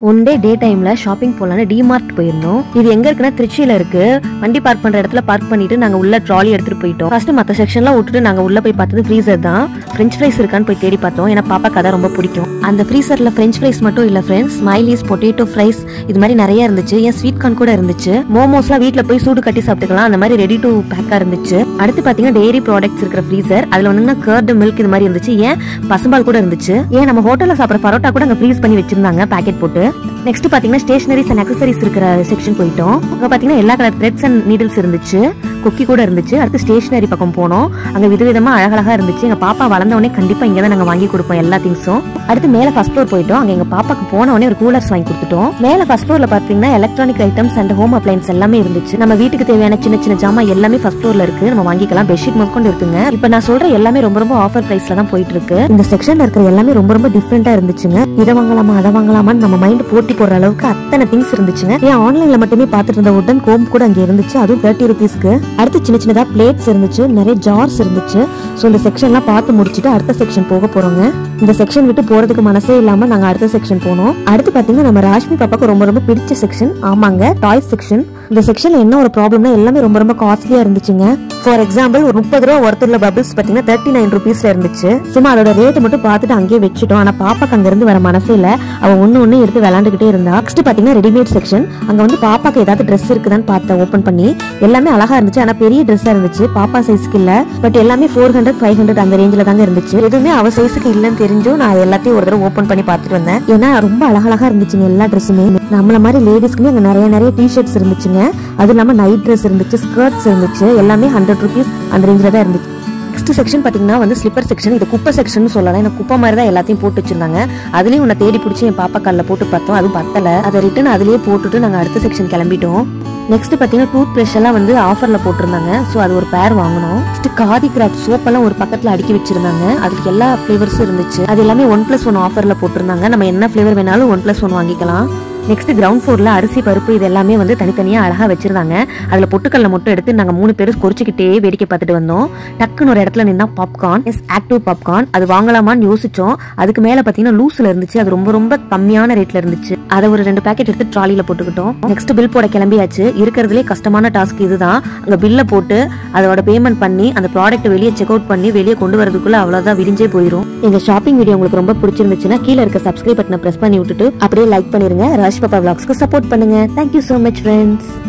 one day டே டைம்ல shopping போலான்னு DMart போயிருந்தோம் இது எங்க இருக்குன்னா திருச்சியில இருக்கு வண்டி பார்க் பண்ற இடத்துல பார்க் பண்ணிட்டு நாங்க உள்ள ட்ராலி எடுத்துட்டு போயிட்டோம் ஃபர்ஸ்ட் மத்த செக்ஷன்லாம் விட்டுட்டு நாங்க உள்ள போய் பார்த்தது ஃப்ரீசர் தான் ஃப்ரெஞ்ச் ஃப்ரைஸ் இருக்கான்னு போய் தேடி பார்த்தோம் ஏன்னா பாப்பாக்கு அதான் ரொம்ப பிடிக்கும் அந்த ஃப்ரீசர்ல ஃப்ரெஞ்ச் ஃப்ரைஸ் மட்டும் இல்ல ஃப்ரெண்ட்ஸ் ஸ்மைலிஸ் பொட்டேட்டோ ஃப்ரைஸ் இது மாதிரி நிறைய இருந்துச்சு ஏன் ஸ்வீட் கார்ன் கூட இருந்துச்சு மோமோஸ்லாம் வீட்ல போய் சூடு கட்டி சாப்பிட்டுக்கலாம் அந்த மாதிரி ரெடி டு பேக்கா இருந்துச்சு அடுத்து பாத்தீங்கன்னா டெய்ரி ப்ராடக்ட்ஸ் இருக்கிற ஃப்ரீசர் அதுல வந்து கர்டு மில்க் இது மாதிரி இருந்துச்சு ஏன் பசும்பால் கூட இருந்துச்சு ஏன் நம்ம ஹோட்டல்ல சாப்பிட்ற பரோட்டா கூட அங்க ஃப்ரீஸ் பண்ணி வச்சிருந்தாங்க பேக்கெட் போட்டு நெக்ஸ்ட் பாத்தீங்கன்னா ஸ்டேஷனரிஸ் அண்ட் அக்சசரிஸ் இருக்கிற செக்ஷன் போயிட்டோம் அங்க பாத்தீங்கன்னா எல்லா கலர் த்ரெட்ஸ் அண்ட் நீடில்ஸ் இருந்துச்சு கொக்கி கூட இருந்துச்சு அடுத்து ஸ்டேஷனரி பக்கம் போனோம் அங்க விதவிதமா அழகழகா இருந்துச்சு எங்க பாப்பா வளர்ந்த உடனே கண்டிப்பா இங்க தான் நாங்க வாங்கி கொடுப்போம் எல்லா திங்ஸும் அடுத்து மேல ஃபர்ஸ்ட் ஃப்ளோர் போயிட்டோம் அங்க எங்க பாப்பாக்கு போன உடனே ஒரு கூலர்ஸ் வாங்கி கொடுத்துட்டோம் மேல ஃபர்ஸ்ட் ஃப்ளோர்ல பாத்தீங்கன்னா electronic items and home appliances எல்லாமே இருந்துச்சு நம்ம வீட்டுக்கு தேவையான சின்ன சின்ன ஜாமான் எல்லாமே ஃபர்ஸ்ட் ஃப்ளோர்ல இருக்கு நம்ம வாங்கிக்கலாம் பெட்ஷீட் முதற்கொண்டு இருக்குங்க இப்ப நான் சொல்ற எல்லாமே ரொம்ப ரொம்ப ஆஃபர் பிரைஸ்ல தான் போயிட்டு இருக்கு இந்த செக்ஷன்ல இருக்கிற எல்லாமே ரொம்ப ரொம்ப டிஃப்ரெண்டா இருந்துச்சுங்க இதை வாங்கலாமா அதை வாங்கலாமான்னு நம்ம மைண்ட் போட்டி போடுற அளவுக்கு அத்தனை திங்ஸ் இருந்துச்சுங்க ஏன் ஆன்லைன்ல மட்டுமே பார்த்துட்டு இருந்த உடன் கோம் கூட அங்க இருந்துச்சு அதுவும் தேர்ட்டி ருபீஸ்க்கு அடுத்து சின்ன சின்னதா பிளேட்ஸ் இருந்துச்சு நிறைய ஜார்ஸ் இருந்துச்சு ஸோ இந்த செக்ஷன்லாம் பார்த்து முடிச்சுட்டு அடுத்த செக்ஷன் போக போறோங்க இந்த செக்ஷன் விட்டு போறதுக்கு மனசே இல்லாம நாங்க அடுத்த செக்ஷன் போனோம் அடுத்து பாத்தீங்கன்னா நம்ம ராஷ்மி பாப்பாக்கு ரொம்ப ரொம்ப பிடிச்ச செக்ஷன் ஆமாங்க டாய்ஸ் செக்ஷன் இந்த செக்ஷன்ல என்ன ஒரு ப்ராப்ளம்னா எல்லாமே ரொம்ப ரொம்ப காஸ்ட்லியா இருந்துச்சுங்க ஃபார் எக்ஸாம்பிள் ஒரு முப்பது ரூபா ஒருத்தர்ல பபிள்ஸ் பாத்தீங்கன்னா தேர்ட்டி நைன் ருபீஸ்ல இருந்துச்சு சும்மா அதோட ரேட் மட்டும் பார்த்துட்டு அங்கேயே வச்சுட்டோம் ஆனா பாப்பாக்கு அங்க இருந்து வர மனசே இல்ல அவ ஒண்ணு ஒண்ணு எடுத்து விளாண்டுகிட்டே இருந்தா நெக்ஸ்ட் பாத்தீங்கன்னா ரெடிமேட் செக்ஷன் அங்க வந்து பாப்பாக்கு ஏதாவது ட்ரெஸ் இருக்குதான்னு பார்த்தேன் ஓபன் பண்ணி எல்லாமே அழகா இருந்துச்சு ஆனா பெரிய ட்ரெஸ்ஸா இருந்துச்சு பாப்பா சைஸ்க்கு இல்ல பட் எல்லாமே ஃபோர் ஹண்ட்ரட் ஃபைவ் ஹண்ட்ரட் அந்த ரேஞ்சில தாங்க இருந்துச்சு எதுவுமே அவ சைஸுக்கு இல்லைன்னு தெரிஞ்சும் நான் எல்லாத்தையும் ஒரு தடவை ஓபன் பண்ணி பார்த்துட்டு வந்தேன் ஏன்னா ரொம்ப அழகழகா இருந்துச்சுங்க எல்லா ட்ரெஸ்ஸுமே நம்மள மாதிரி லேடிஸ்க்குமே அங்க நிறைய நிறைய டிஷர்ட்ஸ் இருந்துச்சுங்க அது இல்லாம நைட் ட்ரெஸ் இருந்துச்சு ஸ்கர்ட்ஸ் இருந்துச்சு எல்லாமே ஹண்ட்ரட் ருபீஸ் அந்த ரேஞ்சில தான் இருந்துச்சு நெக்ஸ்ட் செக்ஷன் பாத்தீங்கன்னா வந்து ஸ்லிப்பர் செக்ஷன் இது குப்பை செக்ஷன் சொல்லலாம் ஏன்னா குப்பை மாதிரி தான் எல்லாத்தையும் போட்டு வச்சிருந்தாங்க அதுலயும் உன்னை தேடி பிடிச்சி என் பாப்பா காலில் போட்டு பார்த்தோம் அதுவும் பத்தல அதை ரிட்டன் அதுலயே போட்டுட்டு நாங்க அடுத்த செக்ஷன் கிளம்பிட்டோம் நெக்ஸ்ட் பாத்தீங்கன்னா டூத் பிரஷ் எல்லாம் வந்து ஆஃபர்ல போட்டிருந்தாங்க ஸோ அது ஒரு பேர் வாங்கணும் நெக்ஸ்ட் காதி கிராஃப்ட் சோப் எல்லாம் ஒரு பக்கத்துல அடுக்கி வச்சிருந்தாங்க அதுக்கு எல்லா ஃபிளேவர்ஸும் இருந்துச்சு அது எல்லாமே ஒன் பிளஸ் ஒன் ஆஃபர்ல போட்டிருந்தாங்க நம்ம என்ன ஃபிளேவர் வேணாலும் ஒன் பிளஸ் ஒன் வாங்கிக்கலாம் நெக்ஸ்ட் கிரவுண்ட் ஃப்ளோர்ல அரிசி பருப்பு இது எல்லாமே வந்து தனித்தனியா அழகா வச்சிருந்தாங்க அதுல பொட்டுக்கல்ல மட்டும் எடுத்து நாங்க மூணு பேரும் குறிச்சுக்கிட்டே வேடிக்கை பார்த்துட்டு வந்தோம் டக்குன்னு ஒரு இடத்துல நின்னா பாப்கார்ன் எஸ் ஆக்டிவ் பாப்கார்ன் அது வாங்கலாமான்னு யோசிச்சோம் அதுக்கு மேல பாத்தீங்கன்னா லூஸ்ல இருந்துச்சு அது ரொம்ப ரொம்ப கம்மியான ரேட்ல இருந்துச்சு அதை ஒரு ரெண்டு பேக்கெட் எடுத்து ட்ராலில போட்டுக்கிட்டோம் நெக்ஸ்ட் பில் போட கிளம்பியாச்சு இருக்கிறதுலே கஷ்டமான டாஸ்க் இதுதான் அங்க பில்ல போட்டு அதோட பேமெண்ட் பண்ணி அந்த ப்ராடக்ட் வெளியே செக் அவுட் பண்ணி வெளியே கொண்டு வரதுக்குள்ள அவ்வளவுதான் விரிஞ்சே போயிடும் எங்க ஷாப்பிங் வீடியோ உங்களுக்கு ரொம்ப பிடிச்சிருந்துச்சுன்னா கீழே இருக்க சப்ஸ்கிரைப் பட்டனை பிரஸ் பண்ணி விட்டுட்டு அப்படியே லைக் பண்ணிருங்க ராஜ் பாப்பா vlogsக்கு சப்போர்ட் பண்ணுங்க தேங்க்யூ so மச் ஃப்ரெண்ட்ஸ்